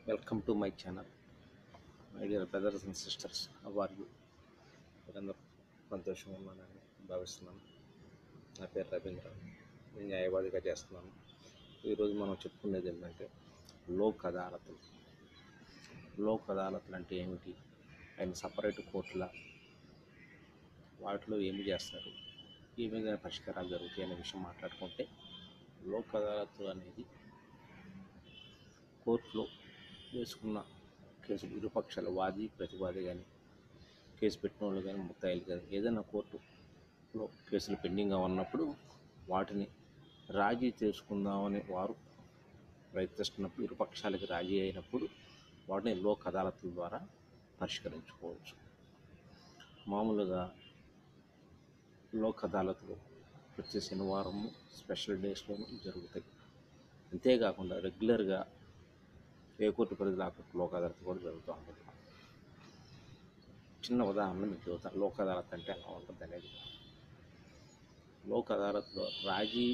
welcome to my channel my dear brothers and sisters are you మీరందరూ సంతోషంగా ఉన్నానని భావిస్తున్నాను నా పేరు రవీంద్ర నేను న్యాయవాదిగా చేస్తున్నాను ఈరోజు మనం చెప్పుకునేది ఏంటంటే లోక్ అదాలతులు లోక్ అదాలతులు అంటే ఏమిటి ఆయన సపరేట్ కోర్టుల వాటిలో ఏమి చేస్తారు ఏ విధంగా పరిష్కారాలు జరుగుతాయి అనే విషయం మాట్లాడుకుంటే లోక్ అదాలత్ అనేది కోర్టులో వేసుకున్న కేసులు ఇరుపక్షాల వాది ప్రతివాది కానీ కేసు పెట్టిన వాళ్ళు కానీ ముత్తాయిలు కానీ ఏదైనా కోర్టులో కేసులు పెండింగ్గా ఉన్నప్పుడు వాటిని రాజీ చేసుకుందామని వారు ప్రయత్నిస్తున్నప్పుడు ఇరుపక్షాలకి రాజీ అయినప్పుడు వాటిని లోక్ అదాలతుల ద్వారా పరిష్కరించుకోవచ్చు మామూలుగా లోక్ అదాలతులు ప్రతి శనివారము స్పెషల్ డేస్లోనూ జరుగుతాయి అంతేకాకుండా రెగ్యులర్గా ఏ కోర్టు పరిధిలో ఆ కోర్టు లోక్ అదాలత్ కూడా జరుగుతూ ఉంటుంది చిన్న ఉదాహరణ మీకు చెబుతాను లోక్ అదాలత్ అంటే ఎలా ఉంటుంది అనేది లోక్ అదాలత్లో రాజీ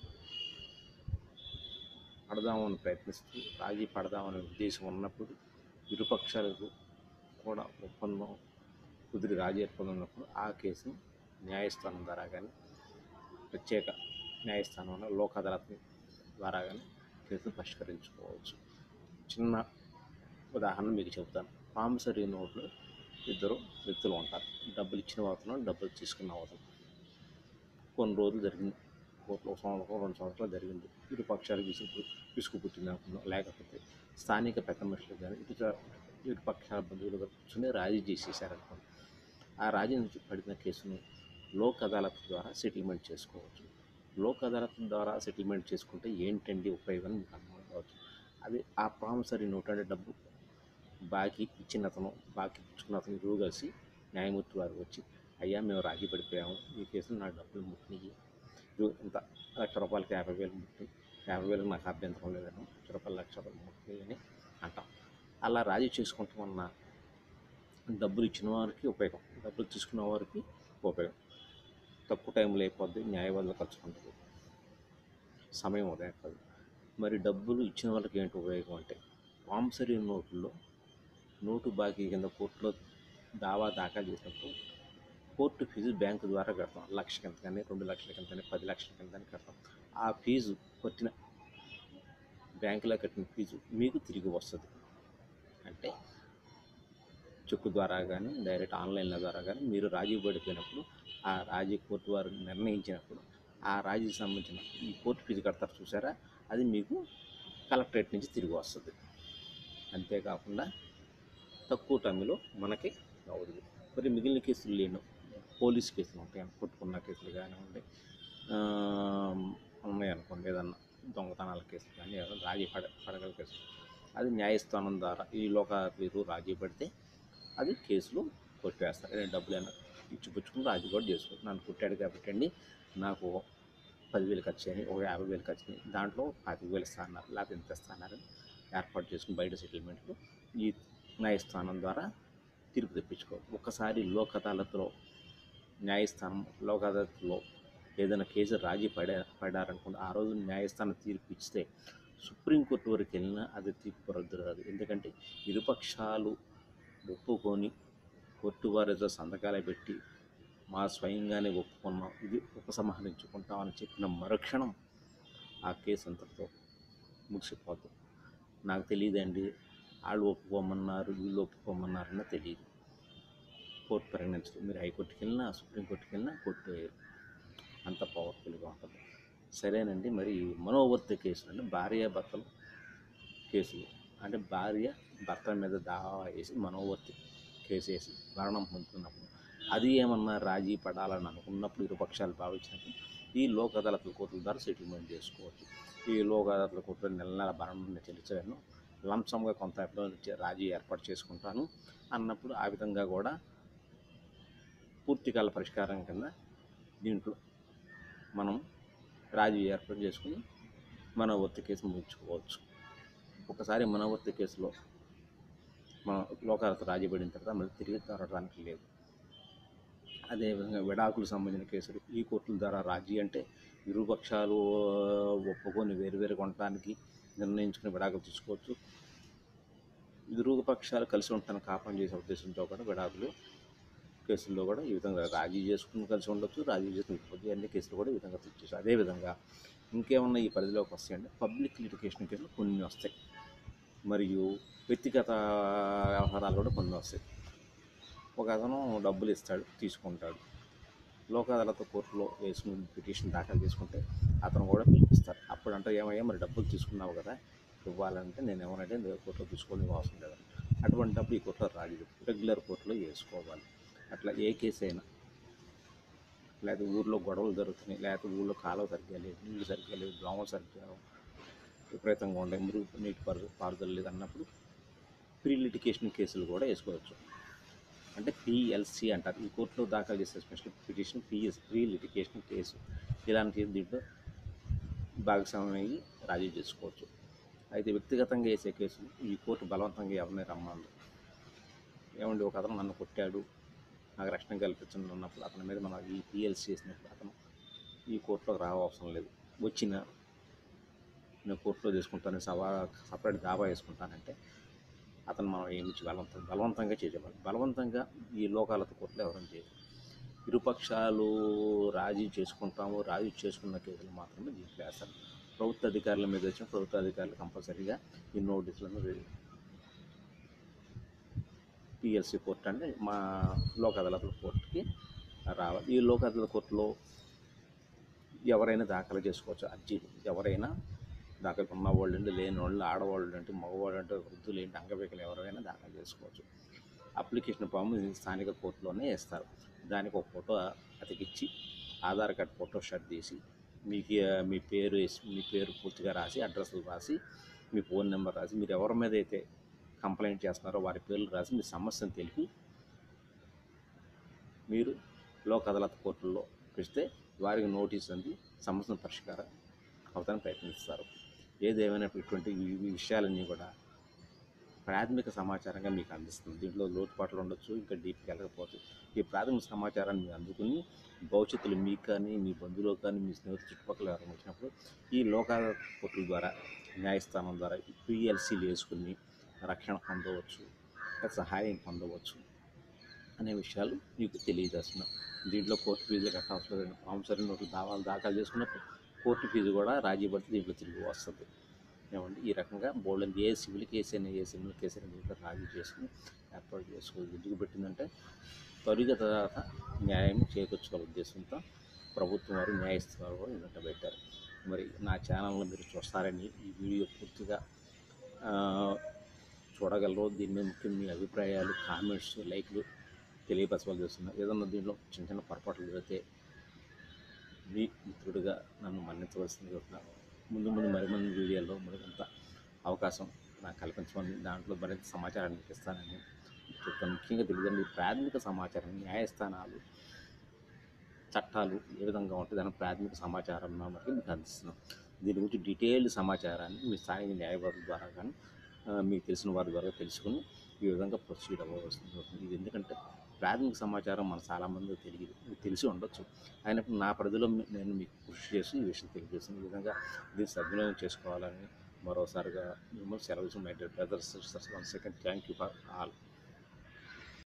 పడదామని ప్రయత్నిస్తూ రాజీ పడదామనే ఉద్దేశం ఉన్నప్పుడు ఇరుపక్షాలకు కూడా ఒప్పందం కుదిరి రాజీ ఒప్పందం ఉన్నప్పుడు ఆ కేసును న్యాయస్థానం ద్వారా కానీ ప్రత్యేక న్యాయస్థానంలో లోక్ అదాలత్ ద్వారా కానీ కేసును పరిష్కరించుకోవచ్చు చిన్న ఉదాహరణ మీకు చెబుతాను ప్రామిసరీ నోట్లో ఇద్దరు వ్యక్తులు ఉంటారు డబ్బులు ఇచ్చిన అవతలం డబ్బులు తీసుకున్న అవతలం కొన్ని రోజులు జరిగింది కోర్టులో ఒక సంవత్సరం రెండు సంవత్సరాలు జరిగింది ఇరు పక్షాలు విసుగు విసుగు పుట్టింది అనుకున్నాం లేకపోతే స్థానిక పెద్ద మనుషులు కానీ ఇటు ఇరు పక్షాల బంధువులుగా కూర్చొని రాజీ చేసేసారనుకోండి ఆ రాజీ నుంచి పడిన కేసును లోక్ అదాలత్ ద్వారా సెటిల్మెంట్ చేసుకోవచ్చు లోక్ అదాలత్ ద్వారా సెటిల్మెంట్ చేసుకుంటే ఏంటండి ఉపయోగం మీకు అర్థం కావచ్చు అది ఆ ప్రామిసరీ నోట్ అంటే డబ్బు బాకీ ఇచ్చిన అతను బాకీ ఇచ్చుకున్న అతను ఇరువు కలిసి న్యాయమూర్తి వారు వచ్చి అయ్యా మేము రాజీ పడిపోయాము ఈ కేసులో నా డబ్బులు ముట్టినాయి ఇదిగో ఇంత లక్ష రూపాయలకి యాభై వేలు ముట్టి యాభై వేలకు నాకు అభ్యంతరం లేదను లక్ష రూపాయలు లక్ష రూపాయలు ముట్టినాయి అని అంటాం అలా రాజీ చేసుకుంటామన్న డబ్బులు ఇచ్చిన వారికి ఉపయోగం డబ్బులు తీసుకున్న వారికి ఉపయోగం తక్కువ టైంలో అయిపోద్ది న్యాయవాదులు ఖర్చు ఉంటుంది సమయం ఉదయం కాదు మరి డబ్బులు ఇచ్చిన వాళ్ళకి ఏంటి ఉపయోగం అంటే ప్రామిసరీ నోటుల్లో నోటు బాకీ కింద కోర్టులో దావా దాఖలు చేసినప్పుడు కోర్టు ఫీజు బ్యాంకు ద్వారా కడతాం లక్ష కింద కానీ రెండు లక్షల కింద కానీ పది లక్షల కింద కానీ కడతాం ఆ ఫీజు కొట్టిన బ్యాంకులో కట్టిన ఫీజు మీకు తిరిగి వస్తుంది అంటే చెక్కు ద్వారా కానీ డైరెక్ట్ ఆన్లైన్ల ద్వారా కానీ మీరు రాజీ పడిపోయినప్పుడు ఆ రాజీ కోర్టు వారు నిర్ణయించినప్పుడు ఆ రాజీకి సంబంధించిన ఈ కోర్టు ఫీజు కడతారు చూసారా అది మీకు కలెక్టరేట్ నుంచి తిరిగి వస్తుంది అంతేకాకుండా తక్కువ టైంలో మనకి అవుతుంది మరి మిగిలిన కేసులు లేను పోలీస్ కేసులు ఉంటాయి కొట్టుకున్న కేసులు కానివ్వండి ఆ, ఉన్నాయి అనుకోండి ఏదన్నా దొంగతనాల కేసులు కానీ ఏదైనా రాజీ పడ పడగల కేసులు అది న్యాయస్థానం ద్వారా ఈ లోక మీరు రాజీ పడితే అది కేసులు కొట్టివేస్తారు నేను డబ్బులైనా ఇచ్చిపుచ్చుకుని రాజీ కూడా చేసుకోవచ్చు నన్ను కుట్టాడు కాబట్టి అండి నాకు పదివేలు ఖర్చు అయ్యాయి ఒక యాభై వేలు ఖర్చు అయ్యాయి దాంట్లో పాతిక వేలు ఇస్తా అన్నారు లేకపోతే ఎంత ఇస్తా అన్నారు ఏర్పాటు చేసుకుని బయట సెటిల్మెంట్లు ఈ న్యాయస్థానం ద్వారా తీర్పు తెప్పించుకోవాలి ఒకసారి లోక్ అదాలత్లో న్యాయస్థానం లోక్ అదాలత్లో ఏదైనా కేసు రాజీ పడా పడారనుకోండి ఆ రోజు న్యాయస్థానం తీర్పు ఇస్తే సుప్రీంకోర్టు వరకు వెళ్ళినా అది తీర్పు రద్దు రాదు ఎందుకంటే ఇరుపక్షాలు ఒప్పుకొని కోర్టు వారితో సంతకాలు పెట్టి మా స్వయంగానే ఒప్పుకున్నాం ఇది ఉపసంహరించుకుంటామని చెప్పిన మరుక్షణం ఆ కేసు అంతటితో ముగిసిపోతుంది నాకు తెలియదండి వాళ్ళు ఒప్పుకోమన్నారు వీళ్ళు ఒప్పుకోమన్నారన్న తెలియదు కోర్టు పరిగణించదు మీరు హైకోర్టుకి వెళ్ళినా సుప్రీంకోర్టుకి వెళ్ళినా కోర్టు వేయరు అంత పవర్ఫుల్గా ఉంటుంది సరేనండి మరి మనోవర్తి కేసులు అంటే భార్య భర్తలు కేసులు అంటే భార్య భర్త మీద దావా వేసి మనోవర్తి కేసు వేసి మరణం పొందుతున్నప్పుడు అది ఏమన్నా రాజీ పడాలని అనుకున్నప్పుడు ఇరుపక్షాలు భావించినప్పుడు ఈ లోక్ అదాలత్ల కోర్టుల ద్వారా సెటిల్మెంట్ చేసుకోవచ్చు ఈ లోక్ అదాలత్ల కోర్టులో నెల నెల భరణం చెల్లించలేను లంసంగా కొంత ఎప్పుడో రాజీ ఏర్పాటు చేసుకుంటాను అన్నప్పుడు ఆ విధంగా కూడా పూర్తికాల పరిష్కారం కింద దీంట్లో మనం రాజీ ఏర్పాటు చేసుకుని మనవర్తి కేసు ముగించుకోవచ్చు ఒకసారి మనవర్తి కేసులో మన లోకాలతో రాజీ పడిన తర్వాత మళ్ళీ తిరిగి తరగడానికి లేదు అదేవిధంగా విడాకులకు సంబంధించిన కేసులు ఈ కోర్టుల ద్వారా రాజీ అంటే ఇరుపక్షాలు ఒప్పుకొని వేరు వేరు కొనడానికి నిర్ణయించుకుని విడాకులు తీసుకోవచ్చు ఇరుగు పక్షాలు కలిసి ఉంటాను కాపం చేసే ఉద్దేశంతో కూడా విడాకులు కేసుల్లో కూడా ఈ విధంగా రాజీ చేసుకుని కలిసి ఉండొచ్చు రాజీ చేసుకుని విడిపోవచ్చు అన్ని కేసులు కూడా ఈ విధంగా తెచ్చేసి అదేవిధంగా ఇంకేమన్నా ఈ పరిధిలోకి వస్తాయంటే పబ్లిక్ లిటికేషన్ కేసులు కొన్ని వస్తాయి మరియు వ్యక్తిగత వ్యవహారాలు కూడా కొన్ని వస్తాయి ఒక అతను డబ్బులు ఇస్తాడు తీసుకుంటాడు లోక్ అదాలత్ కోర్టులో వేసుకుని పిటిషన్ దాఖలు చేసుకుంటే అతను కూడా పిలిపిస్తారు అప్పుడు అంటే ఏమయ్యా మరి డబ్బులు తీసుకున్నావు కదా ఇవ్వాలంటే నేను ఏమనంటే నేను కోర్టులో తీసుకోని అవసరం లేదండి అటువంటిప్పుడు ఈ కోర్టులో రాజీ రెగ్యులర్ కోర్టులో వేసుకోవాలి అట్లా ఏ కేసు అయినా లేకపోతే ఊర్లో గొడవలు జరుగుతున్నాయి లేకపోతే ఊళ్ళో కాలువ సరిగ్గా లేదు నీళ్ళు సరిగ్గా లేదు దోమలు సరిగ్గా విపరీతంగా ఉండే మురుగు నీటి పారు పారుదల లేదు అన్నప్పుడు ప్రీ లిటికేషన్ కేసులు కూడా వేసుకోవచ్చు అంటే పిఎల్సి అంటారు ఈ కోర్టులో దాఖలు చేసే special petition PS pre litigation case ఇలాంటి దీంట్లో భాగస్వామ్యం రాజీ చేసుకోవచ్చు అయితే వ్యక్తిగతంగా వేసే కేసులు ఈ కోర్టు బలవంతంగా ఎవరిని రమ్మంది ఏమండి ఒక అతను నన్ను కొట్టాడు నాకు రక్షణ కల్పించండి అన్నప్పుడు అతని మీద మనం ఈ పిఎల్సి చేసినప్పుడు అతను ఈ కోర్టులోకి రావవసరం లేదు వచ్చిన నేను కోర్టులో తీసుకుంటాను సవా సపరేట్ దావా వేసుకుంటానంటే అతను మనం ఏమి బలవంతం బలవంతంగా చేయవాలి బలవంతంగా ఈ లోకాలతో కోర్టులో ఎవరైనా చేయరు ఇరుపక్షాలు రాజీ చేసుకుంటాము రాజీ చేసుకున్న కేసులు మాత్రమే దీంట్లో వేస్తారు ప్రభుత్వ అధికారుల మీద వచ్చిన ప్రభుత్వ అధికారులు కంపల్సరీగా ఈ నోటీసులను పిఎల్సి కోర్టు అంటే మా లోక్ అదాలత్ల కోర్టుకి రావాలి ఈ లోక్ అదాలత్ కోర్టులో ఎవరైనా దాఖలు చేసుకోవచ్చు అర్జీలు ఎవరైనా దాఖలు ఉన్న వాళ్ళు ఏంటి లేని వాళ్ళు ఆడవాళ్ళు అంటే మగవాళ్ళు అంటే వృద్ధులు ఏంటి అంగవికలు ఎవరైనా దాఖలు చేసుకోవచ్చు అప్లికేషన్ ఫామ్ స్థానిక కోర్టులోనే వేస్తారు దానికి ఒక ఫోటో అతికిచ్చి ఆధార్ కార్డ్ ఫోటో షాట్ తీసి మీకు మీ పేరు వేసి మీ పేరు పూర్తిగా రాసి అడ్రస్లు రాసి మీ ఫోన్ నెంబర్ రాసి మీరు ఎవరి మీద అయితే కంప్లైంట్ చేస్తున్నారో వారి పేర్లు రాసి మీ సమస్యను తెలిపి మీరు లోక్ అదాలత్ కోర్టుల్లో ఇస్తే వారికి నోటీస్ అంది సమస్యను పరిష్కారం అవతానికి ప్రయత్నిస్తారు ఏదేమైనా ఇటువంటి ఈ ఈ విషయాలన్నీ కూడా ప్రాథమిక సమాచారంగా మీకు అందిస్తుంది దీంట్లో లోటుపాట్లు ఉండొచ్చు ఇంకా డీప్కి వెళ్ళకపోవచ్చు ఈ ప్రాథమిక సమాచారాన్ని మీరు అందుకుని భవిష్యత్తులో మీకు కానీ మీ బంధువులకు కానీ మీ స్నేహితులు చుట్టుపక్కల ఎవరైనా వచ్చినప్పుడు ఈ లోకాల కోర్టుల ద్వారా న్యాయస్థానం ద్వారా ఈ పిఎల్సీలు వేసుకుని రక్షణ పొందవచ్చు సహాయం పొందవచ్చు అనే విషయాలు మీకు తెలియజేస్తున్నాం దీంట్లో కోర్టు ఫీజులు కట్టవసరం లేదు ప్రామిసరీ నోట్లు దావాలు దాఖలు చేసుకున్నప్పుడు కోర్టు ఫీజు కూడా రాజీ పడితే దీంట్లో తిరిగి వస్తుంది ఏమండి ఈ రకంగా బోల్డ్ ఏ సివిల్ కేసు అయినా ఏ సివిల్ కేసు అయినా దీంట్లో రాజీ చేసుకుని ఏర్పాటు చేసుకోవాలి ఎందుకు పెట్టిందంటే త్వరిత న్యాయం చేకూర్చుకోవాల ఉద్దేశంతో ప్రభుత్వం వారు న్యాయస్థానాలు కూడా ఇదంతా పెట్టారు మరి నా ఛానల్లో మీరు చూస్తారని ఈ వీడియో పూర్తిగా ఆ, చూడగలరు దీని మీద ముఖ్యం మీ అభిప్రాయాలు కామెంట్స్ లైక్లు తెలియపరచాలి చేస్తున్నారు ఏదన్నా దీంట్లో చిన్న చిన్న పొరపాట్లు జరిగితే మీ మిత్రుడిగా నన్ను మన్నించవలసింది కోరుతున్నాను ముందు ముందు మరిమంది వీడియోల్లో మరింత అవకాశం నాకు కల్పించమని దాంట్లో మరింత సమాచారాన్ని మీకు ఇస్తానని చెప్తాను ముఖ్యంగా తెలియదండి ప్రాథమిక సమాచారం న్యాయస్థానాలు చట్టాలు ఏ విధంగా ఉంటాయి దాని ప్రాథమిక సమాచారం మనకి మీకు అందిస్తున్నాం దీని గురించి డీటెయిల్డ్ సమాచారాన్ని మీ స్థానిక న్యాయవాదుల ద్వారా కానీ ఆ, మీకు తెలిసిన వారి ద్వారా తెలుసుకుని ఈ విధంగా ప్రొసీడ్ అవ్వవలసింది ఉంటుంది ఇది ఎందుకంటే ప్రాథమిక సమాచారం మన చాలామంది తెలియదు మీకు తెలిసి ఉండొచ్చు అయినప్పుడు నా పరిధిలో మీ- నేను మీకు కృషి చేసి ఈ విషయం తెలియజేసిన ఈ విధంగా దీన్ని సద్వినియోగం చేసుకోవాలని మరోసారిగా మిమ్మల్ని సెలవు my brothers sisters one second thank you for all